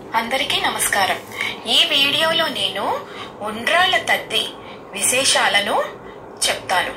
అందరికీ నమస్కారం ఈ వీడియోలో నేను ఉండ్రాళ్ళ తద్ది విశేషాలను చెప్తాను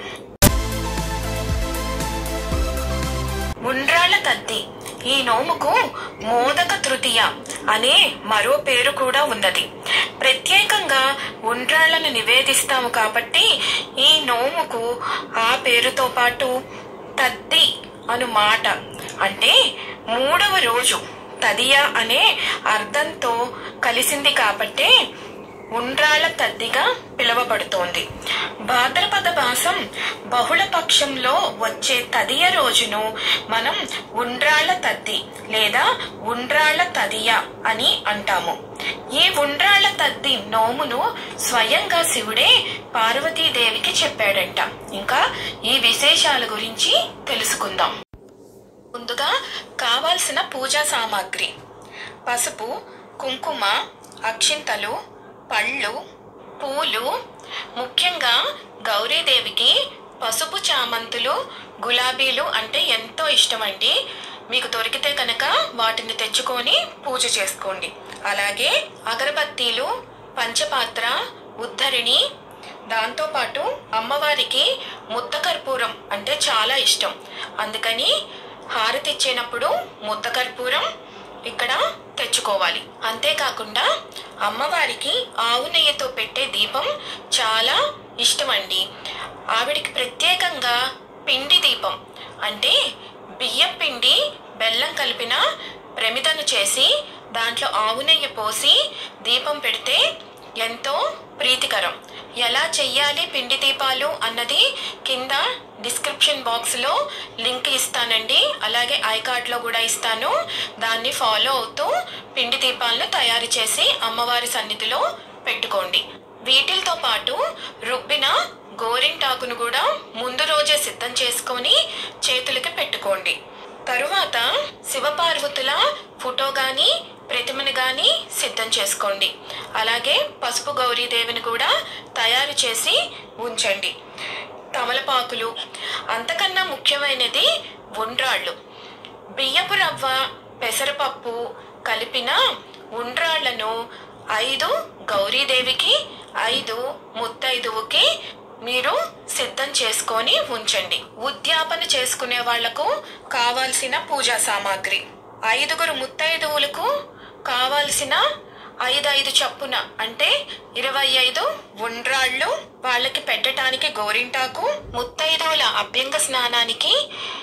ఉండ్రాళ్ళ తద్ది ఈ నోముకు మోదక తృతీయ అనే మరో పేరు కూడా ఉన్నది ప్రత్యేకంగా ఉండ్రాళ్లను నివేదిస్తాము కాబట్టి ఈ నోముకు ఆ పేరుతో పాటు తద్ది అను మాట అంటే మూడవ రోజు తదియ అనే అర్థంతో కలిసింది కాబట్టే ఉండ్రాళ్ల తద్దిగా పిలువబడుతోంది భాద్రపద మాసం బహుళ పక్షంలో వచ్చే తదియ రోజును మనం ఉండ్రాళ్ల తద్ది లేదా ఉండ్రాళ్ల తదియ అని అంటాము ఈ ఉండ్రాళ్ల తద్ది నోమును స్వయంగా శివుడే పార్వతీదేవికి చెప్పాడంట ఇంకా ఈ విశేషాల గురించి తెలుసుకుందాం ముందుగా కావాల్సిన పూజా సామాగ్రి పసుపు కుంకుమ అక్షింతలు పళ్ళు పూలు ముఖ్యంగా గౌరీదేవికి పసుపు చామంతులు గులాబీలు అంటే ఎంతో ఇష్టమండి మీకు దొరికితే కనుక వాటిని తెచ్చుకొని పూజ చేసుకోండి అలాగే అగరబత్తీలు పంచపాత్ర ఉద్ధరిణి దాంతోపాటు అమ్మవారికి ముద్ద కర్పూరం అంటే చాలా ఇష్టం అందుకని హారతి ఇచ్చేటప్పుడు ముద్ద కర్పూరం ఇక్కడ తెచ్చుకోవాలి అంతేకాకుండా అమ్మవారికి ఆవు నెయ్యితో పెట్టే దీపం చాలా ఇష్టమండి ఆవిడికి ప్రత్యేకంగా పిండి దీపం అంటే బియ్యం పిండి బెల్లం కలిపిన ప్రమిదను చేసి దాంట్లో ఆవు నెయ్యి పోసి దీపం పెడితే ఎంతో ప్రీతికరం ఎలా చెయ్యాలి పిండి దీపాలు అన్నది కింద డిస్క్రిప్షన్ బాక్స్లో లింక్ ఇస్తానండి అలాగే ఐ కార్డ్లో కూడా ఇస్తాను దాన్ని ఫాలో అవుతూ పిండి దీపాలను తయారు చేసి అమ్మవారి సన్నిధిలో పెట్టుకోండి వీటితో పాటు రుబ్బిన గోరింటాకును కూడా ముందు రోజే సిద్ధం చేసుకొని చేతులకి పెట్టుకోండి తరువాత శివపార్వతుల ఫోటో గాని ప్రతిమను గాని సిద్ధం చేసుకోండి అలాగే పసుపు గౌరీదేవిని కూడా తయారు చేసి ఉంచండి తమలపాకులు అంతకన్నా ముఖ్యమైనది ఉండ్రాళ్ళు బియ్యపు రవ్వ పెసరపప్పు కలిపిన ఉండ్రాళ్లను ఐదు గౌరీదేవికి ఐదు ముత్తైదువుకి మీరు సిద్ధం చేసుకొని ఉంచండి ఉద్యాపన చేసుకునే వాళ్లకు కావాల్సిన పూజా సామాగ్రి ఐదుగురు ముత్తైదువులకు కావాల్సిన ఐదు ఐదు చప్పున అంటే ఇరవై ఐదు ఉండ్రాళ్ళు వాళ్ళకి పెట్టడానికి గోరింటాకు ముత్తైదువుల అభ్యంగ స్నానానికి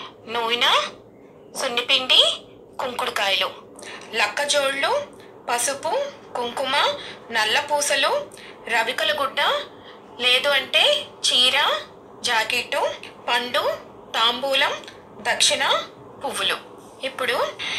నూనె సున్నిపిండి కుంకుడుకాయలు లక్కజోళ్ళు పసుపు కుంకుమ నల్ల పూసలు రవికల గుడ్డ లేదు అంటే చీర జాకెట్టు పండు తాంబూలం దక్షిణ పువ్వులు ఇప్పుడు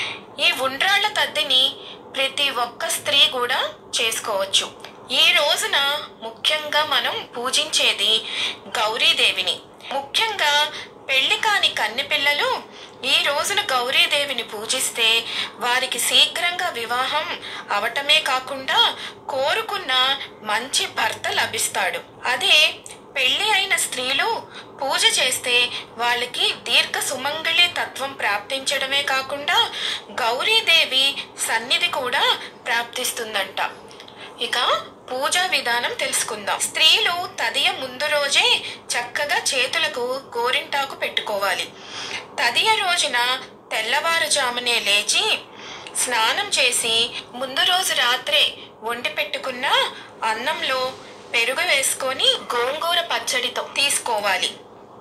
ఈ ఉండ్రాళ్ల తద్దిని ప్రతి ఒక్క స్త్రీ కూడా చేసుకోవచ్చు ఈ రోజున ముఖ్యంగా మనం పూజించేది గౌరీదేవిని ముఖ్యంగా పెళ్లి కాని కన్నె పిల్లలు ఈ రోజున గౌరీదేవిని పూజిస్తే వారికి శీఘ్రంగా వివాహం అవటమే కాకుండా కోరుకున్న మంచి భర్త లభిస్తాడు అదే పెళ్లి అయిన స్త్రీలు పూజ చేస్తే వాళ్ళకి దీర్ఘ సుమంగళి తత్వం ప్రాప్తించడమే కాకుండా గౌరీదేవి సన్నిధి కూడా ప్రాప్తిస్తుందంట ఇక పూజా విధానం తెలుసుకుందాం స్త్రీలు తదియ ముందు రోజే చక్కగా చేతులకు గోరింటాకు పెట్టుకోవాలి తదియ రోజున తెల్లవారుజామునే లేచి స్నానం చేసి ముందు రోజు రాత్రే వండి పెట్టుకున్న అన్నంలో పెరుగు వేసుకొని గోంగూర పచ్చడితో తీసుకోవాలి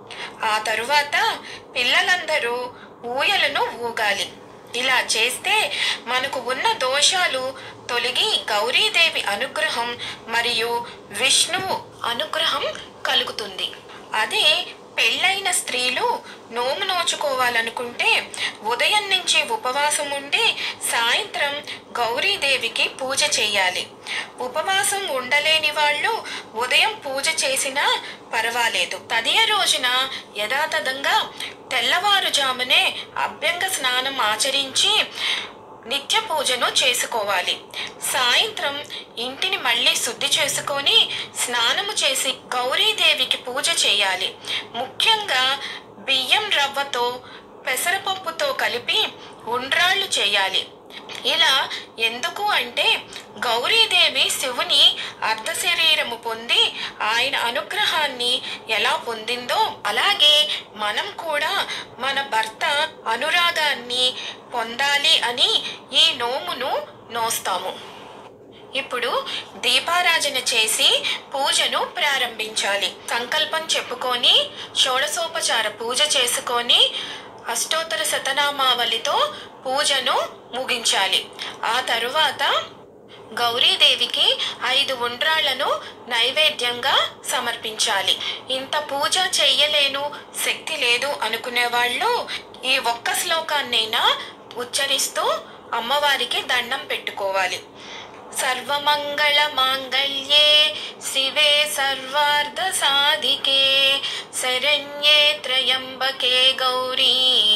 ఆ తరువాత పిల్లలందరూ ఊయలను ఊగాలి ఇలా చేస్తే మనకు ఉన్న దోషాలు తొలగి గౌరీదేవి అనుగ్రహం మరియు విష్ణువు అనుగ్రహం కలుగుతుంది అదే పెళ్ళైన స్త్రీలు నోము నోచుకోవాలనుకుంటే ఉదయం నుంచి ఉపవాసం ఉండి సాయంత్రం గౌరీదేవికి పూజ చేయాలి ఉపవాసం ఉండలేని వాళ్ళు ఉదయం పూజ చేసినా పర్వాలేదు తదియ రోజున యథాతథంగా తెల్లవారుజామునే అభ్యంగ స్నానం ఆచరించి నిత్య పూజను చేసుకోవాలి సాయంత్రం ఇంటిని మళ్ళీ శుద్ధి చేసుకొని స్నానము చేసి గౌరీదేవికి పూజ చేయాలి ముఖ్యంగా బియ్యం రవ్వతో పెసరపప్పుతో కలిపి ఉండ్రాళ్ళు చేయాలి ఇలా ఎందుకు అంటే గౌరీదేవి శివుని అర్ధ శరీరము పొంది ఆయన అనుగ్రహాన్ని ఎలా పొందిందో అలాగే మనం కూడా మన భర్త అనురాగాన్ని పొందాలి అని ఈ నోమును నోస్తాము ఇప్పుడు దీపారాజన చేసి పూజను ప్రారంభించాలి సంకల్పం చెప్పుకొని షోడసోపచార పూజ చేసుకొని అష్టోత్తర శతనామావళితో పూజను ముగించాలి ఆ తరువాత గౌరీదేవికి ఐదు ఉండ్రాళ్లను నైవేద్యంగా సమర్పించాలి ఇంత పూజ చెయ్యలేను శక్తి లేదు అనుకునే వాళ్ళు ఈ ఒక్క శ్లోకాన్నైనా ఉచ్చరిస్తూ అమ్మవారికి దండం పెట్టుకోవాలి సర్వమంగళ మాంగళ్యే శివే సర్వార్ధ సాధికే శరణ్యే త్రయంబకే గౌరీ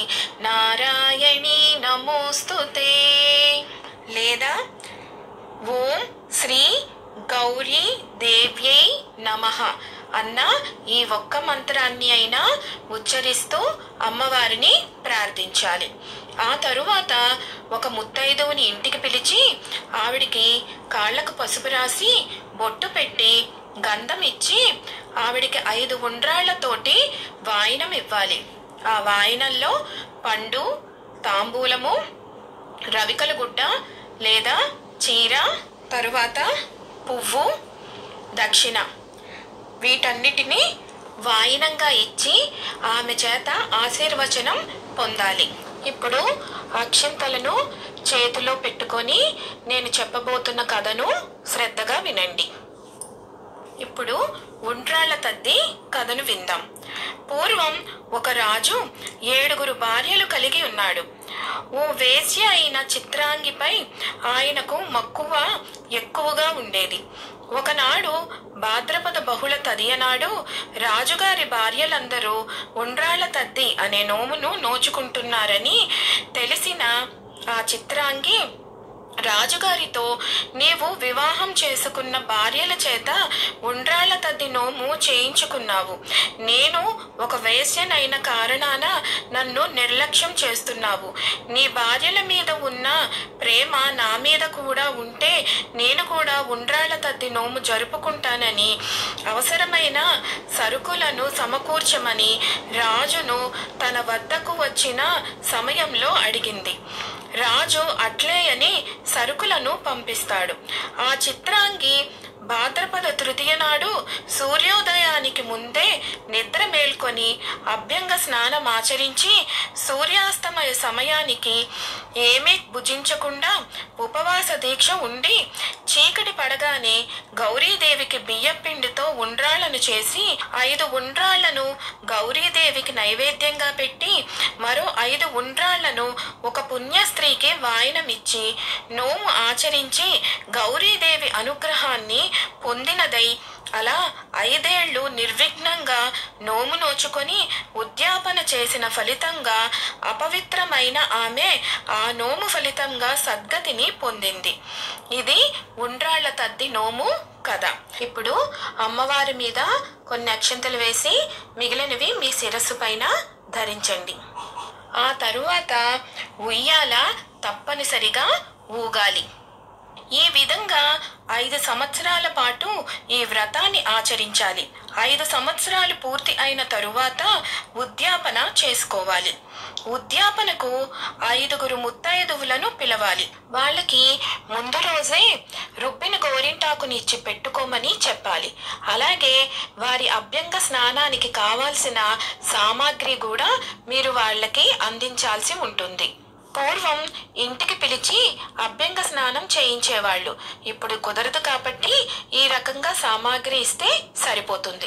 నారాయణీ నమోస్తుతే లేదా ఓం శ్రీ గౌరీ దేవ్యై నమః అన్న ఈ ఒక్క మంత్రాన్ని అయినా ఉచ్చరిస్తూ అమ్మవారిని ప్రార్థించాలి ఆ తరువాత ఒక ముత్తైదువుని ఇంటికి పిలిచి ఆవిడికి కాళ్లకు పసుపు రాసి బొట్టు పెట్టి గంధం ఇచ్చి ఆవిడికి ఐదు ఉండ్రాళ్లతోటి వాయినం ఇవ్వాలి ఆ వాయినంలో పండు తాంబూలము రవికల గుడ్డ లేదా చీర తరువాత పువ్వు దక్షిణ వీటన్నిటిని వాయినంగా ఇచ్చి ఆమె చేత ఆశీర్వచనం పొందాలి ఇప్పుడు అక్షంతలను చేతిలో పెట్టుకొని నేను చెప్పబోతున్న కథను శ్రద్ధగా వినండి ఇప్పుడు ఉండ్రాళ్ల తద్ది కథను విందాం పూర్వం ఒక రాజు ఏడుగురు భార్యలు కలిగి ఉన్నాడు ఓ వేశ్య అయిన చిత్రాంగిపై ఆయనకు మక్కువ ఎక్కువగా ఉండేది ఒకనాడు భాద్రపద బహుళ తదియనాడు రాజుగారి భార్యలందరూ ఉండ్రాళ్ల తద్ది అనే నోమును నోచుకుంటున్నారని తెలిసిన ఆ చిత్రాంగి రాజుగారితో నీవు వివాహం చేసుకున్న భార్యల చేత ఉండ్రాళ్ల తద్ది నోము చేయించుకున్నావు నేను ఒక వేశ్యనైన కారణాన నన్ను నిర్లక్ష్యం చేస్తున్నావు నీ భార్యల మీద ఉన్న ప్రేమ నా మీద కూడా ఉంటే నేను కూడా ఉండ్రాళ్ల తద్ది నోము జరుపుకుంటానని అవసరమైన సరుకులను సమకూర్చమని రాజును తన వద్దకు వచ్చిన సమయంలో అడిగింది రాజు అట్లే అని సరుకులను పంపిస్తాడు ఆ చిత్రాంగి భాద్రపద తృతీయ నాడు సూర్యోదయానికి ముందే నిద్ర మేల్కొని అభ్యంగ స్నానం ఆచరించి సూర్యాస్తమయ సమయానికి ఏమీ భుజించకుండా ఉపవాస దీక్ష ఉండి చీకటి పడగానే గౌరీదేవికి బియ్యపిండితో ఉండ్రాళ్లను చేసి ఐదు ఉండ్రాళ్లను గౌరీదేవికి నైవేద్యంగా పెట్టి మరో ఐదు ఉండ్రాళ్లను ఒక పుణ్య స్త్రీకి వాయనమిచ్చి నోము ఆచరించి గౌరీదేవి అనుగ్రహాన్ని పొందినదై అలా ఐదేళ్లు నిర్విఘ్నంగా నోము నోచుకొని ఉద్యాపన చేసిన ఫలితంగా అపవిత్రమైన ఆమె ఆ నోము ఫలితంగా సద్గతిని పొందింది ఇది ఉండ్రాళ్ల తద్ది నోము కథ ఇప్పుడు అమ్మవారి మీద కొన్ని అక్షంతలు వేసి మిగిలినవి మీ శిరస్సు పైన ధరించండి ఆ తరువాత ఉయ్యాల తప్పనిసరిగా ఊగాలి ఈ విధంగా ఐదు సంవత్సరాల పాటు ఈ వ్రతాన్ని ఆచరించాలి ఐదు సంవత్సరాలు పూర్తి అయిన తరువాత ఉద్యాపన చేసుకోవాలి ఉద్యాపనకు ఐదుగురు ముత్తైదువులను పిలవాలి వాళ్ళకి ముందు రోజే రుబ్బిన గోరింటాకుని ఇచ్చి పెట్టుకోమని చెప్పాలి అలాగే వారి అభ్యంగ స్నానానికి కావాల్సిన సామాగ్రి కూడా మీరు వాళ్ళకి అందించాల్సి ఉంటుంది పూర్వం ఇంటికి పిలిచి అభ్యంగ స్నానం చేయించేవాళ్ళు ఇప్పుడు కుదరదు కాబట్టి ఈ రకంగా సామాగ్రి ఇస్తే సరిపోతుంది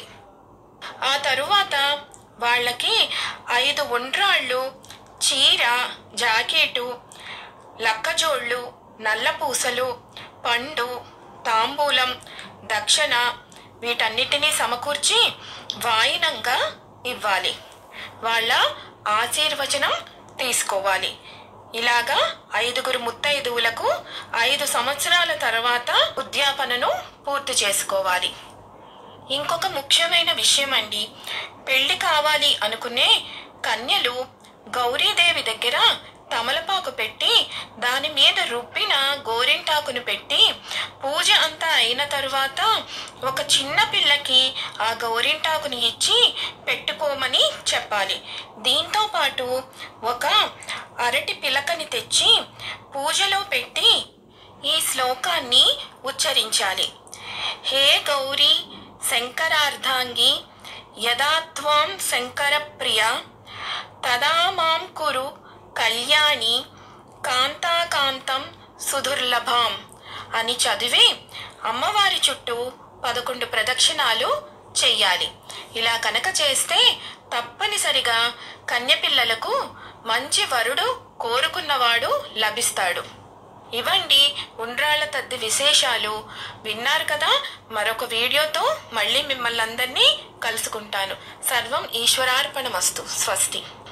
ఆ తరువాత వాళ్ళకి ఐదు ఉండ్రాళ్ళు చీర జాకెటు లక్కజోళ్ళు నల్ల పూసలు పండు తాంబూలం దక్షిణ వీటన్నిటినీ సమకూర్చి వాయినంగా ఇవ్వాలి వాళ్ళ ఆశీర్వచనం తీసుకోవాలి ఇలాగా ఐదుగురు ముత్తైదువులకు ఐదు సంవత్సరాల తర్వాత ఉద్యాపనను పూర్తి చేసుకోవాలి ఇంకొక ముఖ్యమైన విషయం అండి పెళ్లి కావాలి అనుకునే కన్యలు గౌరీదేవి దగ్గర తమలపాకు పెట్టి దాని మీద రుబ్బిన గోరింటాకును పెట్టి పూజ అంతా అయిన తరువాత ఒక చిన్న పిల్లకి ఆ గోరింటాకుని ఇచ్చి పెట్టుకోమని చెప్పాలి దీంతో పాటు ఒక అరటి పిలకని తెచ్చి పూజలో పెట్టి ఈ శ్లోకాన్ని ఉచ్చరించాలి హే గౌరీ శంకరార్ధాంగి యదా త్వాం శంకర ప్రియ తదా మాం కురు కళ్యాణి కాంతాకాంతం సుదుర్లభాం అని చదివి అమ్మవారి చుట్టూ పదకొండు ప్రదక్షిణాలు చెయ్యాలి ఇలా కనుక చేస్తే తప్పనిసరిగా కన్యపిల్లలకు మంచి వరుడు కోరుకున్నవాడు లభిస్తాడు ఇవండి ఉండ్రాళ్ల తద్ది విశేషాలు విన్నారు కదా మరొక వీడియోతో మళ్ళీ మిమ్మల్ని అందరినీ కలుసుకుంటాను సర్వం ఈశ్వరార్పణమస్తు స్వస్తి